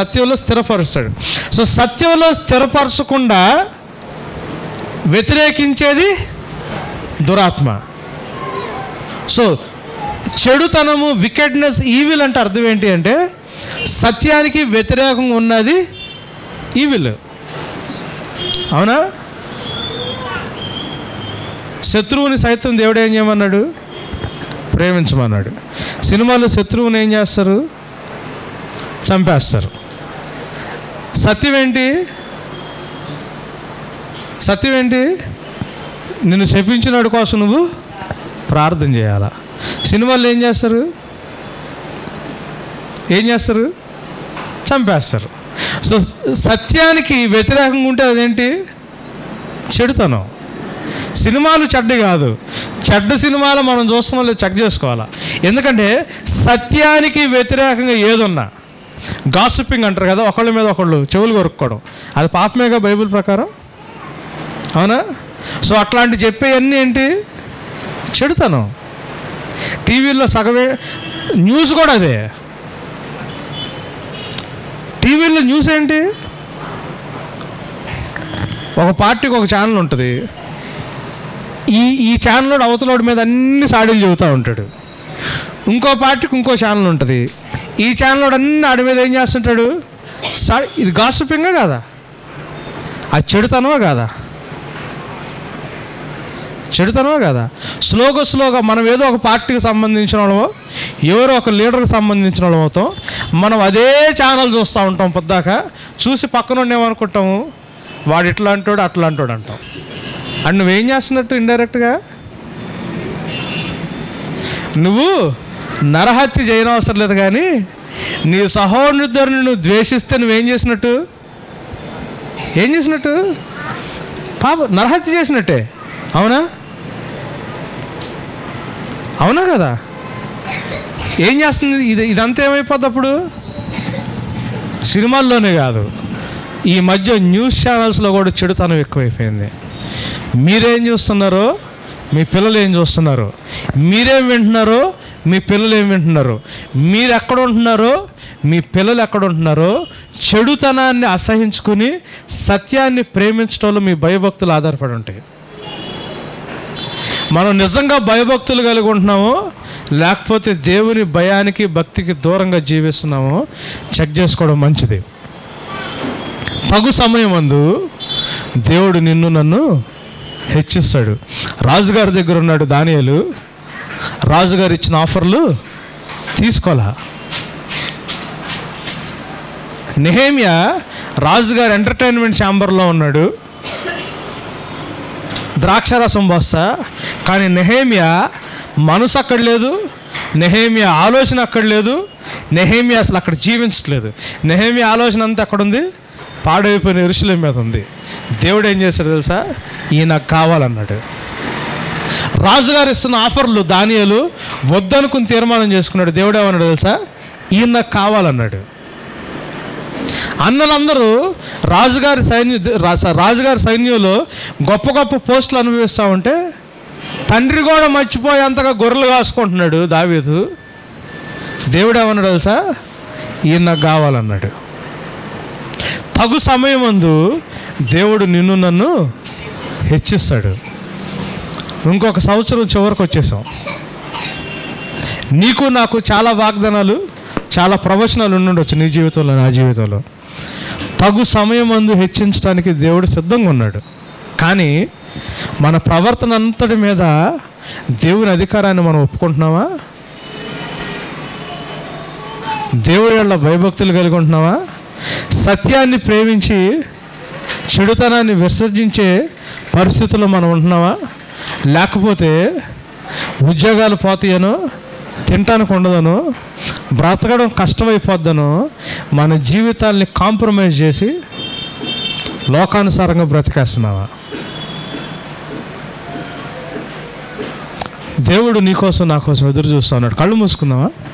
సత్యంలో స్థిరపరుస్తాడు సో సత్యంలో స్థిరపరచకుండా వ్యతిరేకించేది దురాత్మ సో చెడుతనము వికెడ్నెస్ ఈవిల్ అంటే అర్థం ఏంటి అంటే సత్యానికి వ్యతిరేకంగా ఉన్నది ఈవిల్ అవునా శత్రువుని సైతం దేవుడు ఏం చేయమన్నాడు ప్రేమించమన్నాడు సినిమాలో శత్రువుని ఏం చేస్తారు చంపేస్తారు సత్యం ఏంటి సత్యం ఏంటి నిన్ను శపించినాడు కోసం నువ్వు ప్రార్థన చేయాలా సినిమాల్లో ఏం చేస్తారు ఏం చేస్తారు చంపేస్తారు సో సత్యానికి వ్యతిరేకంగా ఉంటే అదేంటి చెడుతనం సినిమాలు చెడ్డ కాదు చెడ్డ సినిమాలు మనం చూస్తున్నాం లేదు చెక్ చేసుకోవాలా ఎందుకంటే సత్యానికి వ్యతిరేకంగా ఏదున్నా గాసిపింగ్ అంటారు కదా ఒకళ్ళ మీద ఒకళ్ళు చెవులు కొరుక్కోవడం అది పాపమేగా బైబిల్ ప్రకారం అవునా సో అట్లాంటి చెప్పేవన్నీ ఏంటి చెడుతనం టీవీలో సగమే న్యూస్ కూడా అదే టీవీలో న్యూస్ ఏంటి ఒక పార్టీకి ఒక ఛానల్ ఉంటుంది ఈ ఈ ఛానల్ అవతలోడి మీద అన్ని సాడీలు చెబుతూ ఉంటాడు ఇంకో పార్టీకి ఇంకో ఛానల్ ఉంటుంది ఈ ఛానల్ అన్ని ఆడి మీద ఏం చేస్తుంటాడు సా ఇది గాసిపింగా కాదా అది చెడుతనమా కాదా చెడుతనమా కదా స్లోగా స్లోగా మనం ఏదో ఒక పార్టీకి సంబంధించిన వాళ్ళమో ఎవరో ఒక లీడర్కి సంబంధించిన వాళ్ళం అవుతాం మనం అదే ఛానల్ చూస్తూ ఉంటాం పొద్దాక చూసి పక్కన ఏమనుకుంటాము వాడు ఇట్లా అంటాడు అట్లా అంటాడు అంటాం అండ్ నువ్వేం చేస్తున్నట్టు ఇండైరెక్ట్గా నువ్వు నరహత్య చేయనవసరం లేదు కానీ నీ సహోదరుని నువ్వు ద్వేషిస్తే నువ్వేం చేసినట్టు ఏం చేసినట్టు పాప నరహత్య చేసినట్టే అవునా అవునా కదా ఏం చేస్తుంది ఇది ఇదంతా ఏమైపోద్ది అప్పుడు సినిమాల్లోనే కాదు ఈ మధ్య న్యూస్ ఛానల్స్లో కూడా చెడుతనం ఎక్కువైపోయింది మీరేం చూస్తున్నారో మీ పిల్లలు ఏం చూస్తున్నారు మీరేం వింటున్నారో మీ పిల్లలు ఏం వింటున్నారు మీరు ఎక్కడ ఉంటున్నారో మీ పిల్లలు ఎక్కడ ఉంటున్నారో చెడుతనాన్ని అసహించుకుని సత్యాన్ని ప్రేమించడంలో మీ భయభక్తులు ఆధారపడి ఉంటాయి మనం నిజంగా భయభక్తులు కలిగి ఉంటున్నామో లేకపోతే దేవుని భయానికి భక్తికి దూరంగా జీవిస్తున్నామో చెక్ చేసుకోవడం మంచిది తగు సమయం అందు దేవుడు నిన్ను నన్ను హెచ్చిస్తాడు రాజుగారి దగ్గర ఉన్నాడు దానియలు రాజుగారు ఇచ్చిన ఆఫర్లు తీసుకోలే నెహేమియా రాజుగారి ఎంటర్టైన్మెంట్ ఛాంబర్లో ఉన్నాడు ద్రాక్షరసం పోస్తా కానీ నెహేమియా మనసు అక్కడ లేదు నెహేమియా ఆలోచన అక్కడ లేదు నెహేమియా అసలు అక్కడ జీవించట్లేదు నెహేమియా ఆలోచన అంతా అక్కడ ఉంది పాడైపోయిన ఇరుషుల మీద ఉంది దేవుడు ఏం చేశాడు తెలుసా ఈయన నాకు కావాలన్నాడు రాజుగారు ఇస్తున్న ఆఫర్లు దానియాలు వద్దనుకుని తీర్మానం చేసుకున్నాడు దేవుడు ఏమన్నాడు తెలుసా ఈయన నాకు కావాలన్నాడు అన్నలందరూ రాజుగారి సైన్య రా- రాజుగారి సైన్యంలో గొప్ప గొప్ప పోస్టులు అనుభవిస్తూ ఉంటే తండ్రి కూడా మర్చిపోయేంతగా గొర్రెలు కాసుకుంటున్నాడు దావీదు దేవుడు ఏమన్నాడు తెలుసా ఈయన నాకు కావాలన్నాడు తగు సమయం అందు దేవుడు నిన్ను నన్ను హెచ్చిస్తాడు ఇంకొక సంవత్సరం చివరికి వచ్చేసాం నీకు నాకు చాలా వాగ్దానాలు చాలా ప్రవచనాలు ఉండుండొచ్చు నీ జీవితంలో నా జీవితంలో తగు సమయం అందు హెచ్చించడానికి దేవుడు సిద్ధంగా ఉన్నాడు కానీ మన ప్రవర్తన అంతటి మీద దేవుని అధికారాన్ని మనం ఒప్పుకుంటున్నావా దేవుడి వల్ల భయభక్తులు కలిగి ఉంటున్నావా సత్యాన్ని ప్రేమించి చెడుతనాన్ని విసర్జించే పరిస్థితుల్లో మనం ఉంటున్నావా లేకపోతే ఉద్యోగాలు పోతాయనో తినటానికి ఉండదనో బ్రతకడం కష్టమైపోద్దనో మన జీవితాల్ని కాంప్రమైజ్ చేసి లోకానుసారంగా బ్రతికేస్తున్నావా దేవుడు నీకోసం నా కోసం ఎదురు చూస్తా ఉన్నాడు కళ్ళు మూసుకుందామా